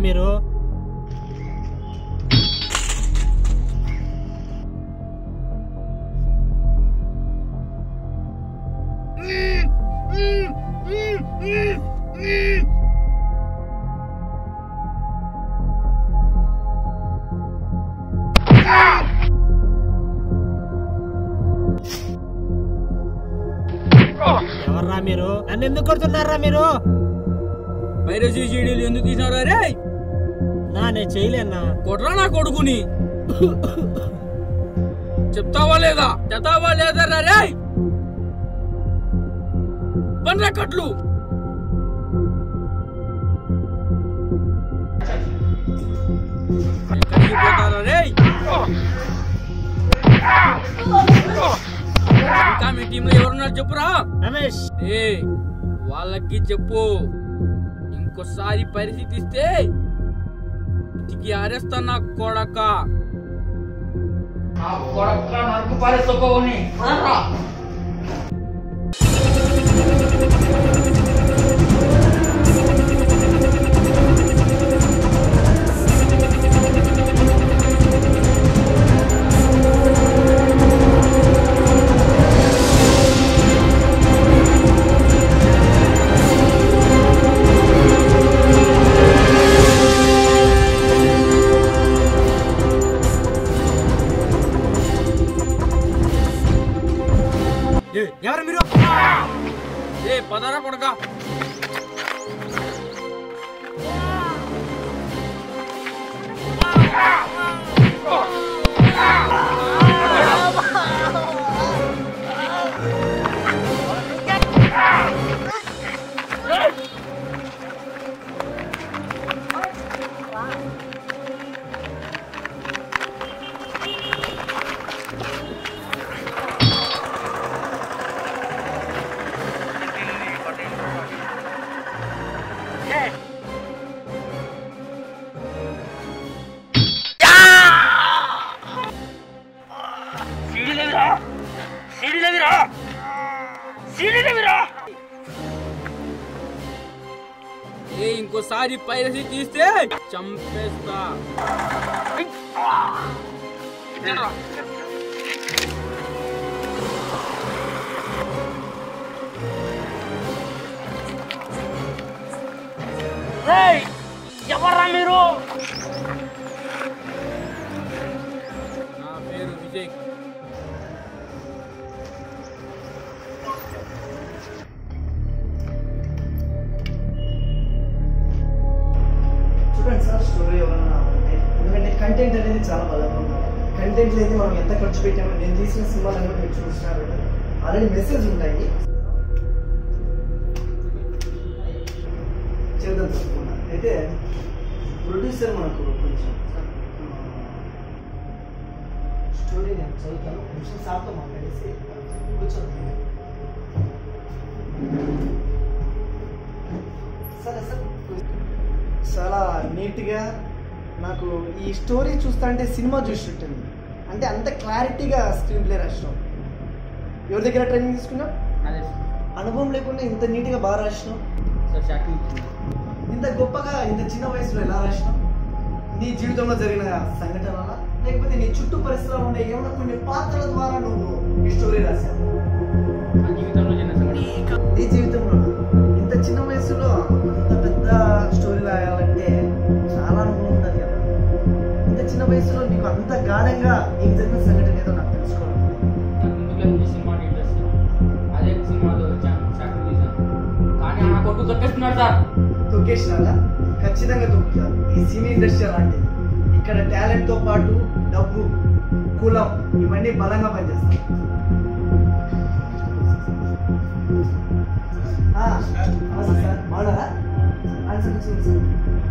మీరు ఎవర్రా మీరు నన్ను ఎందుకు కొడుతున్నారా మీరు పైరసీ సీడీలు ఎందుకు తీసినారా రే నా నేను చేయలేనా కొట్రా నా కొడుకుని చెప్తావా లేదా చెప్తావా లేదా రా రే పండ్ర కట్లు ఎక్కడికి పోతారా రే ఇంకా మీ టీంలో ఎవరున్నారు చెప్పురా రమేష్ ఏ వాళ్ళకి చెప్పు ఇంకోసారి పరిస్థితి ఇస్తే ఇంటికి ఆరేస్తా నా కొడక నా కొడక నరుకు పారేసుకోని ఎవరు మీరు ఏ పదరా కొడక ఏ ఇంకోసారి పైరసీ తీస్తే చంపేస్తా ఎవర్రా మీరు నా పేరు విజయ్ చూడండి సార్ స్టోరీ ఎవరన్నా ఉంటే ఎందుకంటే కంటెంట్ అనేది చాలా బలంగా ఉంది కంటెంట్ లేదు మనం ఎంత ఖర్చు పెట్టామో నేను తీసిన సినిమాలను కూడా మీరు చూసినారు ఆల్రెడీ మెసేజ్ ఉంటాయి చేద్దాం తప్పకుండా అయితే ప్రొడ్యూసర్ మనకు కొంచెం స్టోరీ నేను చదువుతాను కొంచెం సార్తో మాట్లాడేసి కూర్చోండి సరే సార్ చాలా నీట్గా నాకు ఈ స్టోరీ చూస్తా అంటే సినిమా చూసినట్టుంది అంటే అంత క్లారిటీగా స్క్రీన్ ప్లే రాసినాం ఎవరి దగ్గర ట్రైనింగ్ తీసుకున్నావు అదే అనుభవం లేకుండా ఇంత నీట్గా బాగా రాసినావు సార్ షాకింగ్ ఇంత గొప్పగా ఇంత చిన్న వయసులో ఎలా రాసినావు నీ జీవితంలో జరిగిన సంఘటనల లేకపోతే నీ చుట్టూ పరిసరాలు ఉండే ఏమైనా కొన్ని పాత్రల ద్వారా నువ్వు ఈ స్టోరీ రాశావు నా జీవితంలో జరిగిన సంఘటన నీ జీవితంలో ఇంత చిన్న వయసులో అంత పెద్ద స్టోరీ రాయాలంటే చాలా అనుభవం ఉంటుంది కదా ఇంత చిన్న వయసులో నీకు అంత గాఢంగా నీకు జరిగిన సంఘటన ఏదో నాకు తెలుసుకోవాలి నాకు ముందుగా ఈ సినిమా ఇంట్రెస్ట్ అదే సినిమాలో వచ్చాను షాకింగ్ తీశాను కానీ నా కొడుకు తొక్కేస్తున్నాడు సార్ తొక్కేసినారా ఖచ్చితంగా తొక్కుతారు ఈ సినీ ఇండస్ట్రీ అలాంటిది ఇక్కడ టాలెంట్ తో పాటు డబ్బు కులం ఇవన్నీ బలంగా పనిచేస్తాయి ఆ, నమస్తే సార్ బాగున్నారా ఆన్సర్ ఇచ్చింది సార్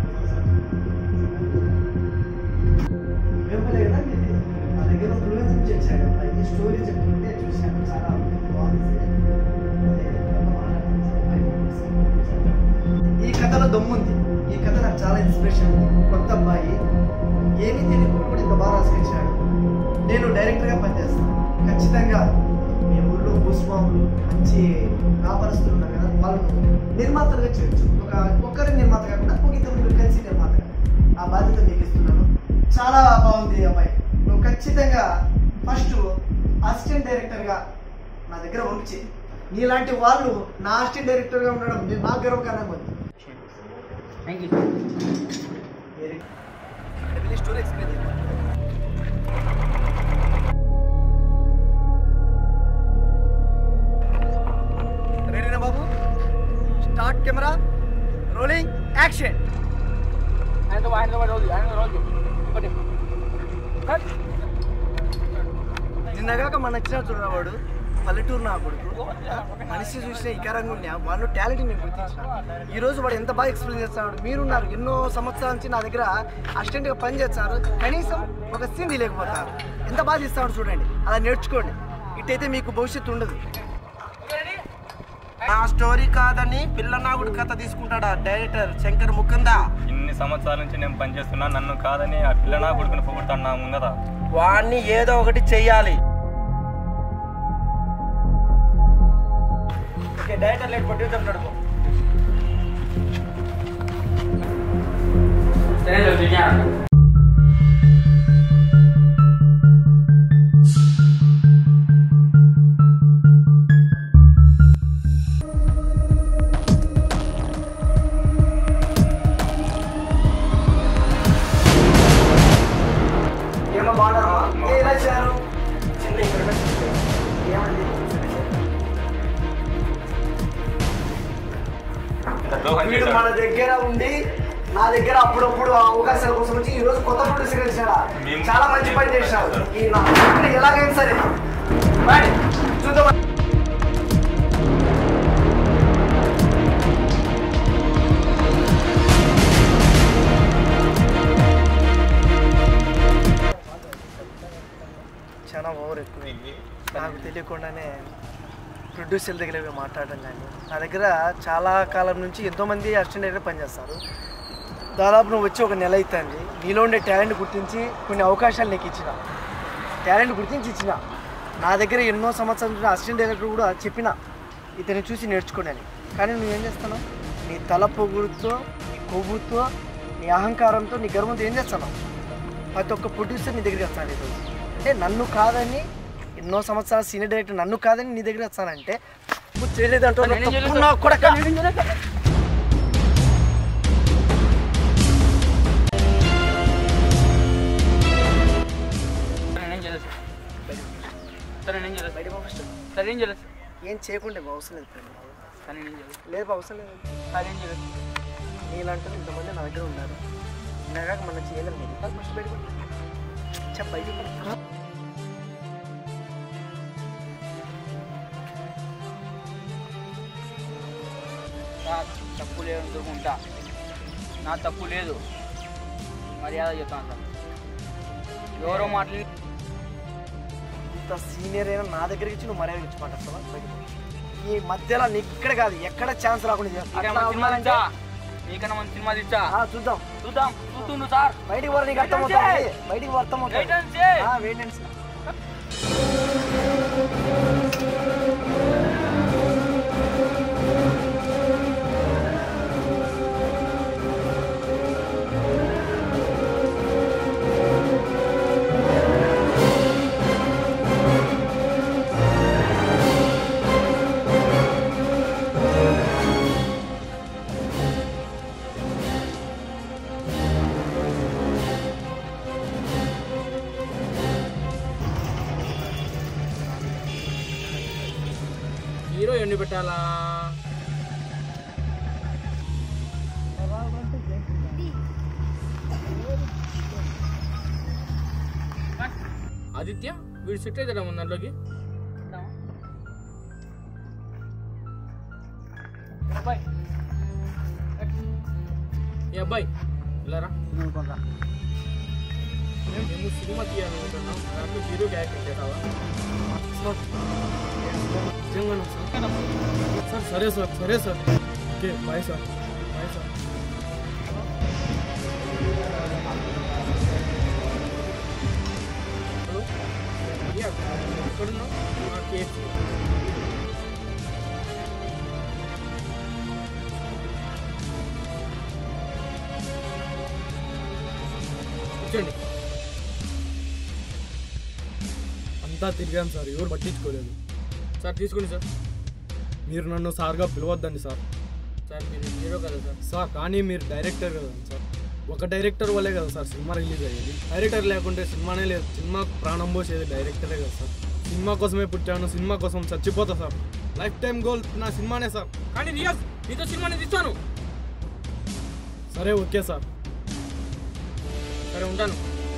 వెంపలే కదా మీది? మా దగ్గర ఫ్లూయెన్స్ నుంచి వచ్చాడు ఈ స్టోరీ చెప్తుంటే చూశాను చాలా బాగుంది అదే, మాట్లాడండి సార్. ఈ కథలో దమ్ముంది ఈ కథ నాకు చాలా ఇన్స్పిరేషన్ కొత్త అబ్బాయి ఏమీ తెలియకుండా కూడా ఇంత బాగా రాసుకొచ్చాడు నేను డైరెక్టర్గా పనిచేస్తాను ఖచ్చితంగా మీ ఊర్లో భూస్వాములు మంచి వ్యాపారస్తులు ఉన్నారు కదా వాళ్ళు నిర్మాతలుగా చేయొచ్చు ఒక ఒక్కరి నిర్మాత కాకుండా ఒక ఇద్దరు ముగ్గురు కలిసి నిర్మాతగా చాలా బాగుంది ఈ అమ్మాయి నువ్వు ఖచ్చితంగా ఫస్ట్ అసిస్టెంట్ డైరెక్టర్గా నా దగ్గర వర్క్ చేయి నీలాంటి వాళ్ళు నా అసిస్టెంట్ డైరెక్టర్గా ఉండడం నేను నాకు గర్వకారణంగా ఉంది థ్యాంక్ యూ వెరీ వెళ్ళి స్టోరీ ఎక్స్ప్లెయిన్ చేయి రెడీనా బాబు స్టార్ట్ కెమెరా రోలింగ్ యాక్షన్ ఆయన ఆయన రోజు ఆయన రోజు ఒకటి కట్ నిన్నగాక మన నచ్చిన చూడవాడు పల్లెటూరు నా కొడుకు మనిషి చూసిన ఇకారంగా ఉన్నా వాళ్ళు టాలెంట్ నేను గుర్తించిన ఈ రోజు వాడు ఎంత బాగా ఎక్స్ప్లెయిన్ చేస్తున్నాడు మీరున్నారు ఎన్నో సంవత్సరాల నుంచి నా దగ్గర అసిస్టెంట్గా పని చేస్తారు కనీసం ఒక సీన్ తీయలేకపోతారు ఎంత బాగా తీస్తాడు చూడండి అలా నేర్చుకోండి ఇట్టయితే మీకు భవిష్యత్తు ఉండదు నా స్టోరీ కాదని పిల్లనాగుడు కథ తీసుకుంటాడా డైరెక్టర్ శంకర్ ముకుంద ఇన్ని సంవత్సరాల నుంచి నేను పనిచేస్తున్నా నన్ను కాదని ఆ పిల్ల నా కొడుకుని పొగుడుతాను నా ముందర వాడిని ఏదో ఒకటి చెయ్యాలి ఓకే డైరెక్టర్ లేట్ పట్టి చెప్తాడు సరే విజయ్ ఏమో బాగున్నారమ్మా ఏ ఇలా చేశారు చిన్న ఇక్కడ ఏమండి ఇంత ద్రోహం వీడు చేశాడు. మన దగ్గర ఉండి నా దగ్గర అప్పుడప్పుడు ఆ అవకాశాల కోసం వచ్చి ఈ రోజు కొత్త ప్రొడ్యూసర్ కలిసాడా మేము- చాలా మంచి పని చేశాడు ఈ నా ఇక్కడ ఎలాగైనా సరే రైట్, చూద్దాం చాలా ఓవర్ ఎక్కువ నాకు తెలియకుండానే ప్రొడ్యూసర్ దగ్గర పోయి మాట్లాడడం కానీ నా దగ్గర చాలా కాలం నుంచి ఎంతోమంది అసిస్టెంట్ డైరెక్టర్ పనిచేస్తారు దాదాపు నువ్వు వచ్చి ఒక నెల అవుతుంది నీలో ఉండే టాలెంట్ గుర్తించి కొన్ని అవకాశాలు నీకు ఇచ్చిన టాలెంట్ గుర్తించి ఇచ్చిన నా దగ్గర ఎన్నో సంవత్సరాల నుంచి అసిస్టెంట్ డైరెక్టర్ కూడా చెప్పిన ఇతన్ని చూసి నేర్చుకున్నాను కానీ నువ్వేం చేస్తున్నావు నీ తల పొగుడుతో నీ కొవ్వుతో నీ అహంకారంతో నీ గర్వంతో ఏం చేస్తున్నావు ప్రతి ఒక్క ప్రొడ్యూసర్ నీ దగ్గరికి వస్తాను ఈరోజు అంటే నన్ను కాదని ఎన్నో సంవత్సరాల సీనియర్ డైరెక్టర్ నన్ను కాదని నీ దగ్గర వస్తానంటే నువ్వు చేయలేదంటూ నేనేం చేయలేదు తప్పు నా కొడక. సరే నేను చేయలేదు సరే నేను చేయలేదు బయట పో first. సరే నేను చేయలేదు ఏం చేయకుండా బావ, అవసరం లేదు ప్రేమ బావ. సరే నేను చేయలేదు లేదు బావ, అవసరం లేదు సరే నేను చేయలేదు నీలాంటి ఇంతమంది నా దగ్గర ఉన్నారు నాగాక మనం చేయలేము మీరు కాదు ఫస్ట్ బయట చెప్ప బయట నా తప్పు లేదు దొరుకుంటా నా తప్పు లేదు మర్యాద చెప్తాను సార్ ఎవరో మాటలు ఇంత సీనియర్ అయినా నా దగ్గరికి వచ్చి నువ్వు మర్యాద ఇచ్చిమంటావా బయట పో. ఈ మధ్యలో నీకు ఇక్కడ కాదు ఎక్కడ ఛాన్స్ రాకుండా చేస్తా. నీకన్నా అట్లా మంచి సినిమా ఉన్నానంటే, తెచ్చా నీకన్నా మంచి సినిమా తెచ్చా ఆ, చూద్దాం చూద్దాం చూస్తుండు సార్ బయటికి పోరా నీకు Wait and అర్థమవుతుంది see. బయటికి పో అర్థమవుతుంది Wait and see. ఆ, wait and see. హీరో ఎండి పెట్టాలా ఆదిత్య వీడు సెట్ అవుతాడా మన దాంట్లోకి అబ్బాయి ఏ అబ్బాయి ఇలారా మేము సినిమా తీయాలనుకుంటున్నాం దాంట్లో హీరో క్యారెక్టర్ చేస్తావా సార్ నిజంగానా సార్ సార్ సరే సార్ సరే sir okay bye sir bye sir hello yeah, ఎక్కడున్నావు మా కేఎఫ్సీ కూర్చోండి అంతా తిరిగాను సార్ ఎవరు పట్టించుకోలేదు సార్ తీసుకోండి సార్ మీరు నన్ను సార్గా పిలవద్దండి సార్ సార్ మీరు హీరో కదా సార్ సార్ కానీ మీరు డైరెక్టర్ కదా సార్ ఒక డైరెక్టర్ వల్లే కదా సార్ సినిమా రిలీజ్ అయ్యేది డైరెక్టర్ లేకుంటే సినిమానే లేదు సినిమాకు ప్రాణం పోసేది డైరెక్టరే కదా సార్ సినిమా కోసమే పుట్టాను సినిమా కోసం చచ్చిపోతా సార్ లైఫ్ టైం గోల్ నా సినిమానే సార్ కానీ రియాజ్ నీతో సినిమాని తీస్తాను సరే ఓకే సార్ సరే ఉంటాను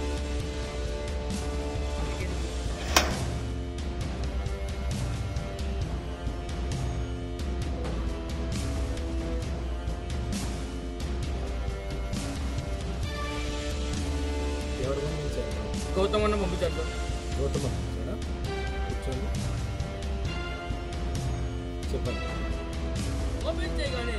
ఎవరు పంపించారు గౌతమ్ అన్న పంపించారు సార్ గౌతమ్ పంపించారా కూర్చోండి చెప్పండి ఓపెన్ చేయగానే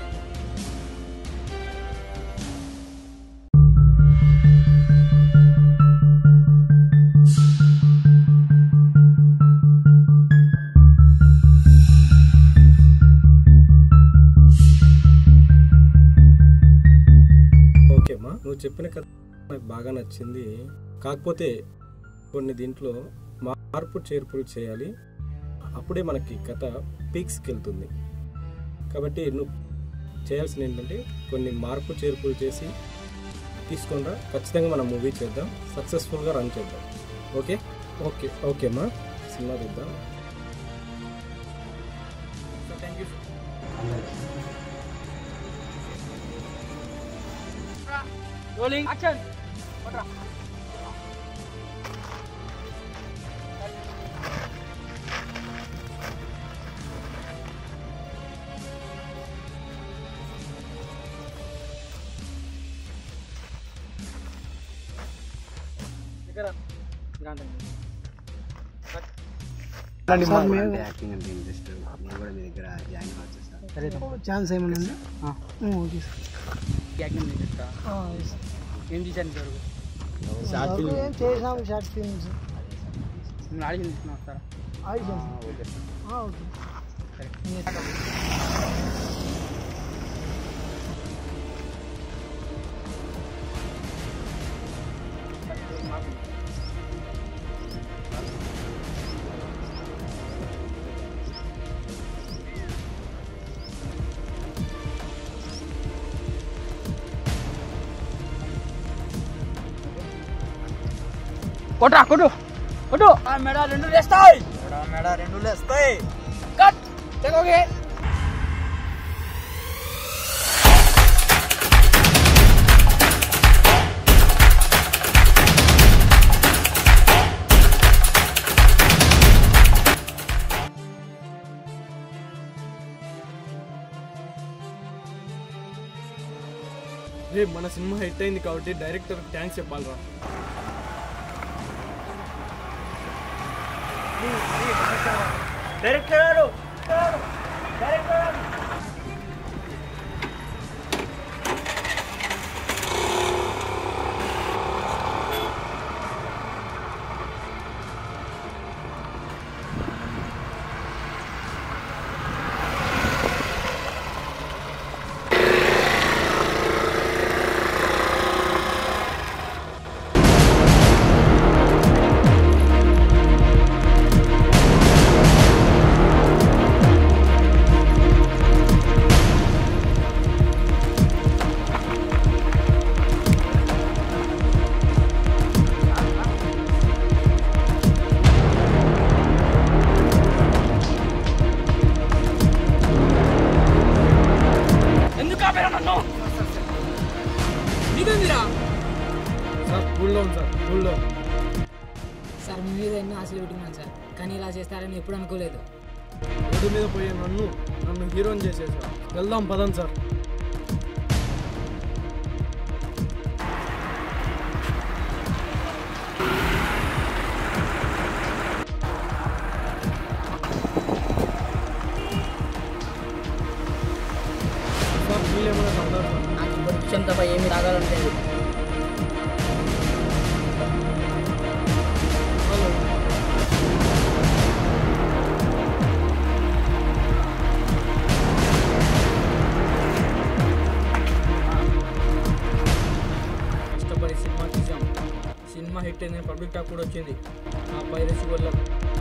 ఓకే అమ్మా నువ్వు చెప్పిన కథ నాకు బాగా నచ్చింది కాకపోతే కొన్ని దీంట్లో మార్పు చేర్పులు చేయాలి అప్పుడే మనకి కథ పీక్స్కి వెళ్తుంది కాబట్టి నువ్వు చేయాల్సింది ఏంటంటే కొన్ని మార్పు చేర్పులు చేసి తీసుకుండా ఖచ్చితంగా మనం మూవీ చేద్దాం సక్సెస్ఫుల్గా రన్ చేద్దాం ఓకే ఓకే ఓకే అమ్మా సినిమా చూద్దాం sir thank you sir rolling action acting అంటే ఇంట్రెస్ట్ నేను కూడా మీ దగ్గర జాయిన్ అవ్వచ్చు సార్ ఛాన్స్ ఏమైనా ఉందా ఓకే యాక్టింగ్ చేస్తా ఏం చేశాను సార్ సార్ ఏం చేసాం షార్ట్ ఫిల్మ్స్ మీరు ఆడిషన్ తీసుకున్నా సార్ ఓకే కొట్రా కొట్టు కొట్టు మెడ రెండు లేస్తాయి మెడ రెండు లేస్తాయి కట్ ఓకే రే మన సినిమా హిట్ అయింది కాబట్టి డైరెక్టర్ థ్యాంక్స్ చెప్పాలిరా డైరెక్టర్ గారు ఎందుకు ఆపేరా నన్ను నీదేందిరా సార్ కూల్లో ఉంది సార్ కూల్లో సార్ మీ మీద ఎన్నో ఆశలు పెట్టుకున్నాను సార్ కానీ ఇలా చేస్తారని ఎప్పుడు అనుకోలేదు రోడ్డు మీద పోయే నన్ను నన్ను హీరోని చేసేసారు వెళ్దాం పదం సార్ సార్ వీళ్ళు ఏమైనా తాగుతారా సార్ నాకు ఇప్పుడు విషయం తప్ప ఏమీ తాగాలని లేదు హలో కష్టపడి సినిమా తీసాం సినిమా హిట్ అయిందని పబ్లిక్ టాక్ కూడా వచ్చింది ఆ పైరసీ వల్ల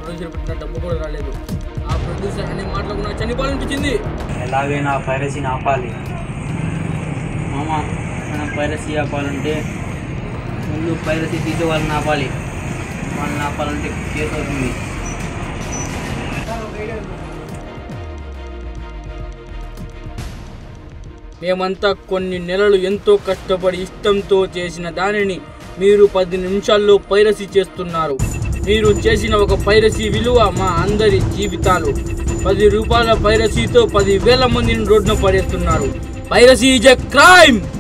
ప్రొడ్యూసర్ పెట్టిన డబ్బు కూడా రాలేదు ఆ ప్రొడ్యూసర్ అనే మాటలకు నాకు చనిపోవాలనిపించింది ఎలాగైనా పైరసీని ఆపాలి మామ మనం పైరసీ ఆపాలంటే ముందు పైరసీ తీసే వాళ్ళని ఆపాలి వాళ్ళని ఆపాలంటే కేసు అవుతుంది మేమంతా కొన్ని నెలలు ఎంతో కష్టపడి ఇష్టంతో చేసిన దానిని మీరు పది నిమిషాల్లో పైరసీ చేస్తున్నారు మీరు చేసిన ఒక పైరసీ విలువ మా అందరి జీవితాలు పది రూపాయల పైరసీతో పది వేల మందిని రోడ్డున పడేస్తున్నారు పైరసీ ఈజ్ ఎ క్రైమ్